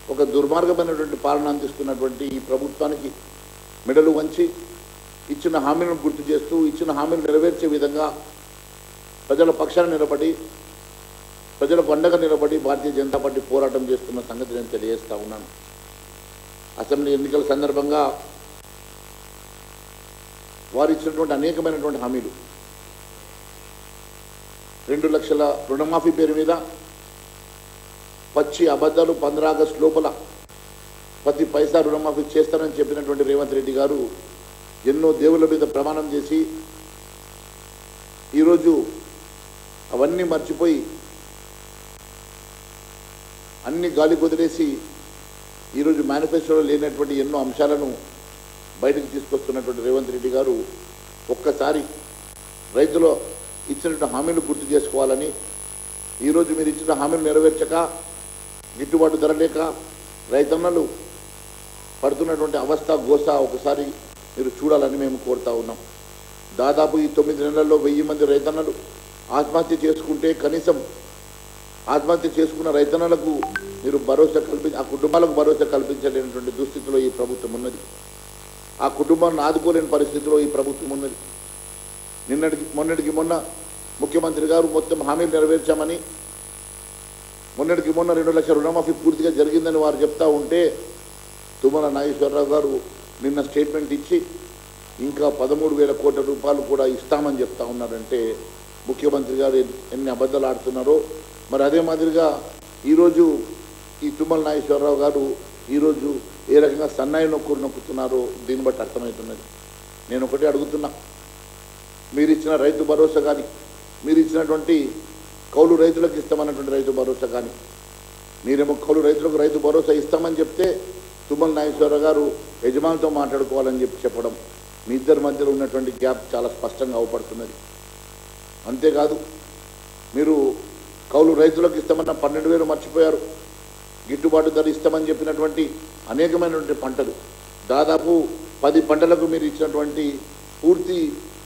ఒక దుర్మార్గమైనటువంటి పాలన అందిస్తున్నటువంటి ఈ ప్రభుత్వానికి మెడలు వంచి ఇచ్చిన హామీలను గుర్తు చేస్తూ ఇచ్చిన హామీలు నెరవేర్చే విధంగా ప్రజల పక్షాన నిలబడి ప్రజల పండగ నిలబడి భారతీయ జనతా పార్టీ పోరాటం చేస్తున్న సంగతి నేను తెలియజేస్తా ఉన్నాను అసెంబ్లీ ఎన్నికల సందర్భంగా వారు ఇచ్చినటువంటి అనేకమైనటువంటి హామీలు రెండు లక్షల రుణమాఫీ పేరు మీద పచ్చి అబద్ధాలు పంద్రా ఆగస్టు లోపల ప్రతి పైసా రుణమాఫీ చేస్తానని చెప్పినటువంటి రేవంత్ రెడ్డి గారు ఎన్నో దేవుళ్ళ మీద ప్రమాణం చేసి ఈరోజు అవన్నీ మర్చిపోయి అన్ని గాలి కుదిరేసి ఈరోజు మేనిఫెస్టోలో లేనటువంటి ఎన్నో అంశాలను బయటకు తీసుకొస్తున్నటువంటి రేవంత్ రెడ్డి గారు ఒక్కసారి రైతులు ఇచ్చినటువంటి హామీలు గుర్తు చేసుకోవాలని ఈరోజు మీరు ఇచ్చిన హామీలు నెరవేర్చక గిట్టుబాటు ధర లేక రైతన్నలు పడుతున్నటువంటి అవస్థ గోస ఒకసారి మీరు చూడాలని మేము కోరుతా ఉన్నాం దాదాపు ఈ తొమ్మిది నెలల్లో వెయ్యి మంది రైతన్నలు ఆత్మహత్య చేసుకుంటే కనీసం ఆత్మహత్య చేసుకున్న రైతన్నలకు మీరు భరోసా కల్పి ఆ కుటుంబాలకు భరోసా కల్పించలేనటువంటి దుస్థితిలో ఈ ప్రభుత్వం ఉన్నది ఆ కుటుంబాన్ని ఆదుకోలేని పరిస్థితిలో ఈ ప్రభుత్వం ఉన్నది నిన్నటికి మొన్నటికి మొన్న ముఖ్యమంత్రి గారు మొత్తం హామీలు నెరవేర్చామని మొన్నటికి మొన్న రెండు లక్షల రుణమాఫీ పూర్తిగా జరిగిందని వారు చెప్తా ఉంటే తుమ్మల నాగేశ్వరరావు గారు నిన్న స్టేట్మెంట్ ఇచ్చి ఇంకా పదమూడు వేల కోట్ల రూపాయలు కూడా ఇస్తామని చెప్తా ఉన్నారంటే ముఖ్యమంత్రి గారు ఎన్- ఎన్ని అబద్ధాలు ఆడుతున్నారో మరి అదే మాదిరిగా ఈరోజు ఈ తుమ్మల నాగేశ్వరరావు గారు ఈరోజు ఏ రకంగా సన్నాయి నొక్కులు నొక్కుతున్నారో దీన్ని బట్టి అర్థమవుతున్నది నేను ఒకటి అడుగుతున్నా మీరు ఇచ్చిన రైతు భరోసా కానీ మీరు ఇచ్చినటువంటి కౌలు రైతులకు ఇస్తామన్నటువంటి రైతు భరోసా కానీ మీరేమో కౌలు రైతులకు రైతు భరోసా ఇస్తామని చెప్తే తుమ్మల నాగేశ్వరరావు గారు యజమానితో మాట్లాడుకోవాలని చెప్పి చెప్పడం మీ ఇద్దరి మధ్యలో ఉన్నటువంటి గ్యాప్ చాలా స్పష్టంగా అవపడుతున్నది అంతేకాదు మీరు కౌలు రైతులకు ఇస్తామన్న పన్నెండు వేలు మర్చిపోయారు గిట్టుబాటు ధర ఇస్తామని చెప్పినటువంటి అనేకమైనటువంటి పంటలు దాదాపు పది పంటలకు మీరు ఇచ్చినటువంటి పూర్తి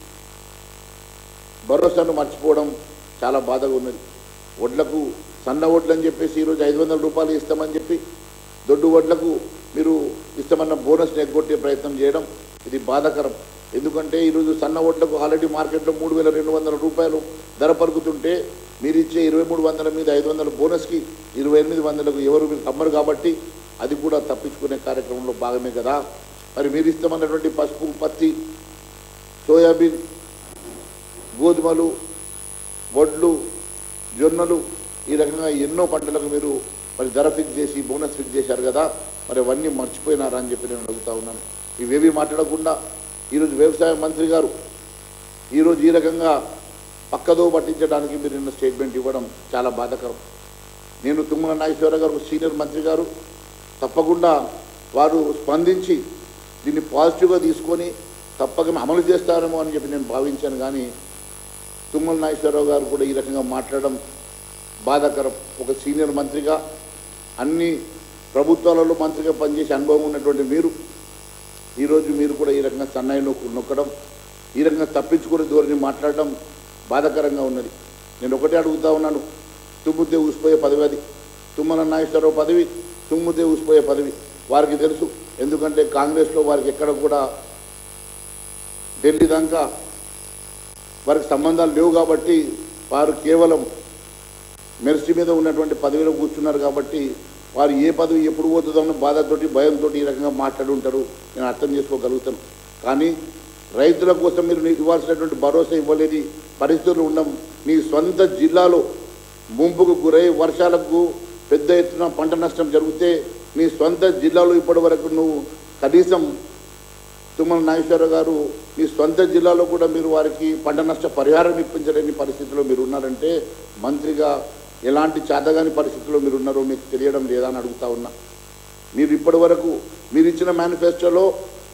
భరోసాను మర్చిపోవడం చాలా బాధగా ఉన్నది వడ్లకు సన్న వడ్లు అని చెప్పేసి ఈరోజు ఐదు వందల రూపాయలు ఇస్తామని చెప్పి దొడ్డు వడ్లకు మీరు ఇస్తామన్న బోనస్ని ఎగ్గొట్టే ప్రయత్నం చేయడం ఇది బాధాకరం ఎందుకంటే ఈరోజు సన్న వడ్లకు ఆల్రెడీ మార్కెట్లో మూడు వేల రెండు వందల రూపాయలు ధర పలుకుతుంటే మీరు ఇచ్చే ఇరవై మూడు వందల మీద ఐదు వందల బోనస్కి ఇరవై ఎనిమిది వందలకు ఎవరు మీరు అమ్మరు కాబట్టి అది కూడా తప్పించుకునే కార్యక్రమంలో భాగమే కదా మరి మీరు ఇస్తామన్నటువంటి పసుపు పత్తి సోయాబీన్ గోధుమలు వడ్లు జొన్నలు ఈ రకంగా ఎన్నో పంటలకు మీరు మరి ధర ఫిక్స్ చేసి బోనస్ ఫిక్స్ చేశారు కదా మరి అవన్నీ మర్చిపోయినారా అని చెప్పి నేను అడుగుతా ఉన్నాను ఇవేవి మాట్లాడకుండా ఈరోజు వ్యవసాయ మంత్రి గారు ఈరోజు ఈ రకంగా పక్కదో పట్టించడానికి మీరు నిన్న స్టేట్మెంట్ ఇవ్వడం చాలా బాధాకరం నేను తుమ్మల నాగేశ్వరరావు గారు సీనియర్ మంత్రి గారు తప్పకుండా వారు స్పందించి దీన్ని పాజిటివ్గా తీసుకొని తప్పక అమలు చేస్తారేమో అని చెప్పి నేను భావించాను కానీ తుమ్మల నాగేశ్వరరావు గారు కూడా ఈ రకంగా మాట్లాడడం బాధాకరం ఒక సీనియర్ మంత్రిగా అన్ని ప్రభుత్వాలలో మంత్రిగా పనిచేసే అనుభవం ఉన్నటువంటి మీరు ఈరోజు మీరు కూడా ఈ రకంగా సన్నాయి నొక్కు నొక్కడం ఈ రకంగా తప్పించుకునే ధోరణి మాట్లాడడం బాధాకరంగా ఉన్నది నేను ఒకటే అడుగుతా ఉన్నాను తుమ్ముతే ఊసిపోయే పదవి అది తుమ్మల నాగేశ్వరరావు పదవి తుమ్ముతే ఊసిపోయే పదవి వారికి తెలుసు ఎందుకంటే కాంగ్రెస్లో వారికి ఎక్కడ కూడా ఢిల్లీ దాకా వారికి సంబంధాలు లేవు కాబట్టి వారు కేవలం మెరిసి మీద ఉన్నటువంటి పదవిలో కూర్చున్నారు కాబట్టి వారు ఏ పదవి ఎప్పుడు పోతుందో అన్న బాధతోటి భయంతో ఈ రకంగా మాట్లాడి ఉంటారు నేను అర్థం చేసుకోగలుగుతాను కానీ రైతుల కోసం మీరు నీకు ఇవ్వాల్సినటువంటి భరోసా ఇవ్వలేని పరిస్థితులు ఉండడం నీ సొంత జిల్లాలో ముంపుకు గురై వర్షాలకు పెద్ద ఎత్తున పంట నష్టం జరిగితే నీ సొంత జిల్లాలో ఇప్పటి వరకు నువ్వు కనీసం తుమ్మల నాగేశ్వరరావు గారు మీ సొంత జిల్లాలో కూడా మీరు వారికి పంట నష్ట పరిహారం ఇప్పించలేని పరిస్థితిలో మీరు ఉన్నారంటే మంత్రిగా ఎలాంటి చేతగాని పరిస్థితిలో మీరు ఉన్నారో మీకు తెలియడం లేదా అని అడుగుతా ఉన్నా మీరు ఇప్పటి వరకు మీరు ఇచ్చిన మేనిఫెస్టోలో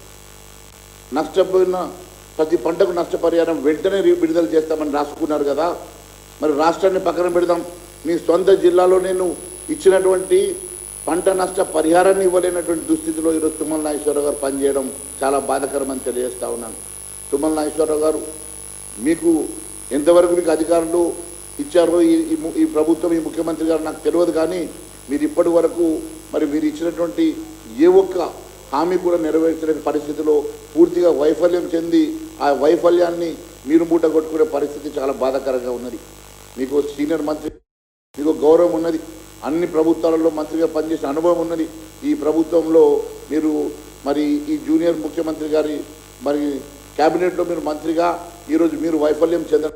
నష్టపోయిన ప్రతి పంటకు నష్టపరిహారం వెంటనే రి- విడుదల చేస్తామని రాసుకున్నారు కదా మరి రాష్ట్రాన్ని పక్కన పెడదాం మీ సొంత జిల్లాలో నేను ఇచ్చినటువంటి పంట నష్ట పరిహారాన్ని ఇవ్వలేనటువంటి దుస్థితిలో ఈరోజు తుమ్మల నాగేశ్వరరావు గారు పనిచేయడం చాలా బాధకరమని తెలియజేస్తా ఉన్నాను తుమ్మల నాగేశ్వరరావు గారు మీకు ఎంతవరకు మీకు అధికారులు ఇచ్చారో ఈ ఈ ము- ఈ ప్రభుత్వం ఈ ముఖ్యమంత్రి గారు నాకు తెలియదు కానీ మీరు ఇప్పటి వరకు మరి మీరు ఇచ్చినటువంటి ఏ ఒక్క హామీ కూడా నెరవేర్చలేని పరిస్థితిలో పూర్తిగా వైఫల్యం చెంది ఆ వైఫల్యాన్ని మీరు మూట కొట్టుకునే పరిస్థితి చాలా బాధాకరంగా ఉన్నది మీకు సీనియర్ మంత్రి మీకు గౌరవం ఉన్నది అన్ని ప్రభుత్వాలలో మంత్రిగా పనిచేసిన అనుభవం ఉన్నది ఈ ప్రభుత్వంలో మీరు మరి ఈ జూనియర్ ముఖ్యమంత్రి గారి మరి క్యాబినెట్లో మీరు మంత్రిగా ఈరోజు మీరు వైఫల్యం చెంద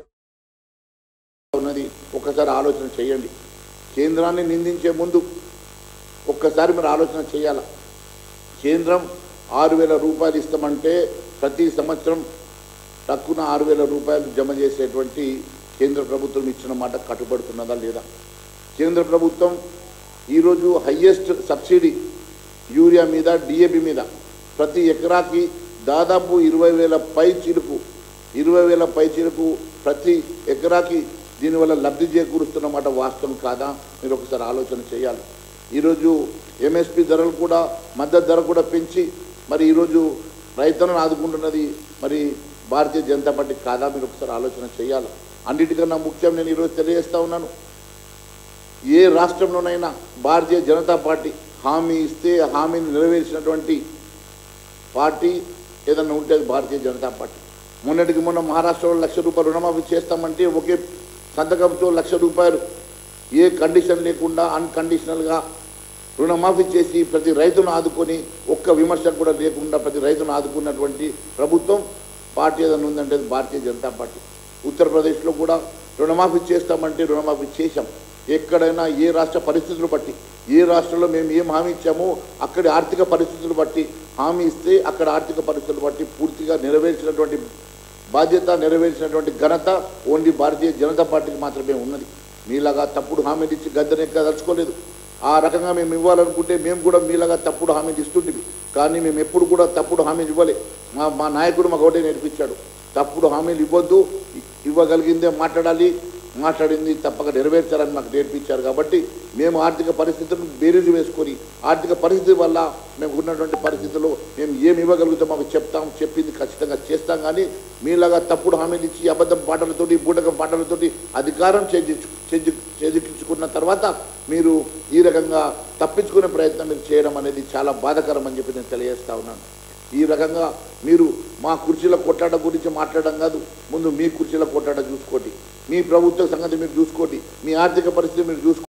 ఉన్నది ఒక్కసారి ఆలోచన చేయండి కేంద్రాన్ని నిందించే ముందు ఒక్కసారి మీరు ఆలోచన చేయాలి కేంద్రం ఆరు వేల రూపాయలు ఇస్తామంటే ప్రతి సంవత్సరం తక్కువ ఆరు వేల రూపాయలు జమ చేసేటువంటి కేంద్ర ప్రభుత్వం ఇచ్చిన మాట కట్టుబడుతున్నదా లేదా కేంద్ర ప్రభుత్వం ఈరోజు హయ్యెస్ట్ సబ్సిడీ యూరియా మీద డిఏపి మీద ప్రతి ఎకరాకి దాదాపు ఇరవై వేల పై చిలుకు ఇరవై వేల పై చిలుకు ప్రతి ఎకరాకి దీనివల్ల లబ్ధి చేకూరుస్తున్నమాట వాస్తవం కాదా మీరు ఒకసారి ఆలోచన చేయాలి ఈరోజు ఎంఎస్పి ధరలు కూడా మద్దతు ధర కూడా పెంచి మరి ఈరోజు రైతులను ఆదుకుంటున్నది మరి భారతీయ జనతా పార్టీ కాదా మీరు ఒకసారి ఆలోచన చేయాలి అన్నిటికన్నా ముఖ్యం నేను ఈరోజు తెలియజేస్తా ఉన్నాను ఏ రాష్ట్రంలోనైనా భారతీయ జనతా పార్టీ హామీ ఇస్తే ఆ హామీని నెరవేర్చినటువంటి పార్టీ ఏదన్నా ఉంటే అది భారతీయ జనతా పార్టీ మొన్నటికి మొన్న మహారాష్ట్రలో లక్ష రూపాయలు రుణమాఫీ చేస్తామంటే ఒకే సంతకంతో లక్ష రూపాయలు ఏ కండిషన్ లేకుండా అన్కండిషనల్గా రుణమాఫీ చేసి ప్రతి రైతును ఆదుకొని ఒక్క విమర్శ కూడా లేకుండా ప్రతి రైతును ఆదుకున్నటువంటి ప్రభుత్వం పార్టీ ఏదైనా ఉందంటే అది భారతీయ జనతా పార్టీ ఉత్తరప్రదేశ్లో కూడా రుణమాఫీ చేస్తామంటే రుణమాఫీ చేశాం ఎక్కడైనా ఏ రాష్ట్ర పరిస్థితులు బట్టి ఏ రాష్ట్రంలో మేము ఏం హామీ ఇచ్చామో అక్కడి ఆర్థిక పరిస్థితులు బట్టి హామీ ఇస్తే అక్కడ ఆర్థిక పరిస్థితులు బట్టి పూర్తిగా నెరవేర్చినటువంటి బాధ్యత నెరవేర్చినటువంటి ఘనత ఓన్లీ భారతీయ జనతా పార్టీకి మాత్రమే ఉన్నది మీలాగా తప్పుడు హామీలు ఇచ్చి గద్దెనెక్కదలుచుకోలేదు ఆ రకంగా మేము ఇవ్వాలనుకుంటే మేము కూడా మీలాగా తప్పుడు హామీలు ఇస్తుంటివి కానీ మేము ఎప్పుడు కూడా తప్పుడు హామీలు ఇవ్వలే మా మా నాయకుడు మాకు ఒకటే నేర్పించాడు తప్పుడు హామీలు ఇవ్వద్దు ఇ- ఇవ్వగలిగిందే మాట్లాడాలి మాట్లాడింది తప్పక నెరవేర్చాలని మాకు నేర్పించారు కాబట్టి మేము ఆర్థిక పరిస్థితులను బేరీజు వేసుకొని ఆర్థిక పరిస్థితి వల్ల మేము ఉన్నటువంటి పరిస్థితుల్లో మేము ఏమి ఇవ్వగలుగుతాం మాకు చెప్తాం చెప్పింది ఖచ్చితంగా చేస్తాం కానీ మీలాగా తప్పుడు హామీలు ఇచ్చి అబద్ధం పాటలతోటి బూటకం పాటలతోటి అధికారం చేజించు చేజి చేజిక్కించుకున్న తర్వాత మీరు ఈ రకంగా తప్పించుకునే ప్రయత్నం మీరు చేయడం అనేది చాలా బాధాకరం అని చెప్పి నేను తెలియజేస్తా ఉన్నాను ఈ రకంగా మీరు మా కుర్చీల కొట్లాట గురించి మాట్లాడడం కాదు ముందు మీ కుర్చీల కొట్లాట చూసుకోండి మీ ప్రభుత్వ సంగతి మీరు చూసుకోండి మీ ఆర్థిక పరిస్థితి మీరు చూసుకోండి